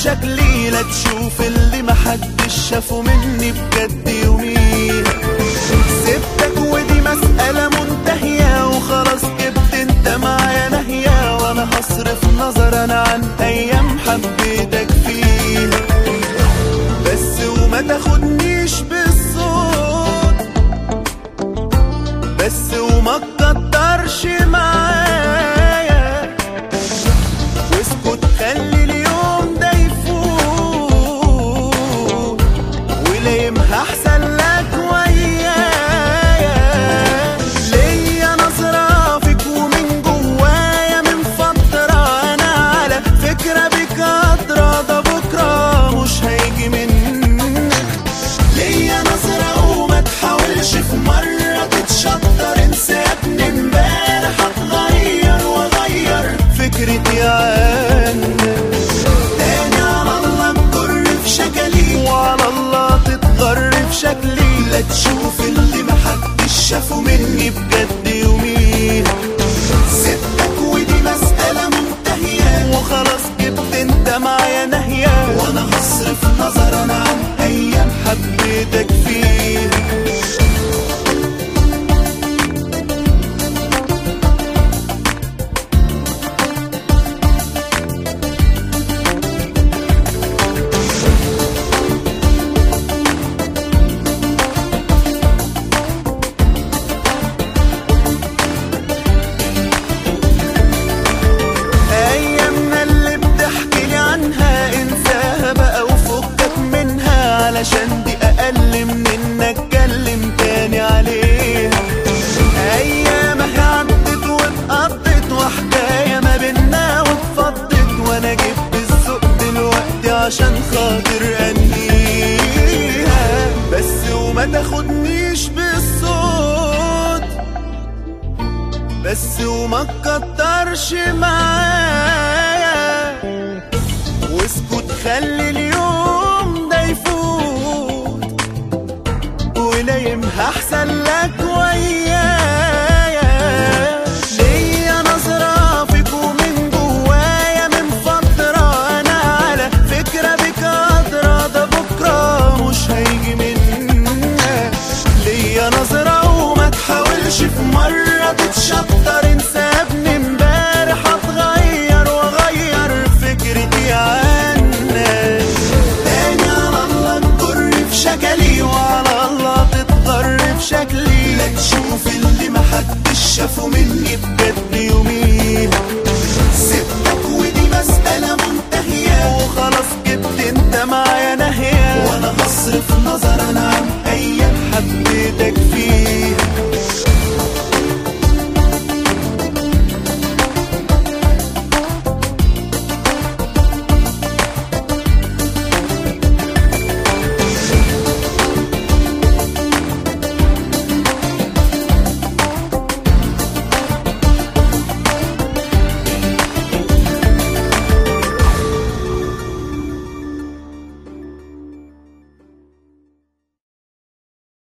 شكلي لا تشوف اللي محدش شافه مني بجد يومين سبتك ودي مسألة منتهية وخلاص جبت انت معايا نهية وانا هصرف نظر انا عن ايام حبيتك فيها بس وما تاخدنيش بالصوت بس وما تكترش معايا واسكت خلي اليوم ده يفوت ولايمها احسن لك ويايا ليا نظرة فيك ومن جوايا من فترة انا على فكرة بك قادرة ده بكرة مش هيجي منك ليا نظرة وما تحاولش في مرة تتشطر انسى يا ابني امبارح هتغير واغير فكرتي عنك تاني على الله تجر في شكلي وعلى الله تتغر في شكلي لا تشوف اللي محدش شافه مني بجد يومين سبتك ودي مسألة منتهية وخلاص جبت انت معايا نهية وانا هصرف نظر انا عن ايام حبيتك فيها ايامنا اللي بتحكي لي عنها انساها بقى وفكك منها علشان دي اقل من انك اتكلم تاني عليها ايام هي عدت واتقضت وحكايه ما بينا واتفضت وانا جبت الذوق دلوقتي عشان خاطر انهيها بس وما تاخدنيش بالصوت بس وما تكترش معايا واسكت خلي اليوم ده يفوت ولايمها احسن لك ويايا ليا نظرة فيك ومن جوايا من فترة انا على فكرة بك قادرة ده بكرة مش هيجي منك ليا نظرة وما تحاولش في مرة تتشطر انسى يا ابني امبارح هتغير واغير فكرتي عنك تاني على الله تجر في شكلي وعلى الله تتغر في شكلي لا تشوف اللي محدش شافه مني بجد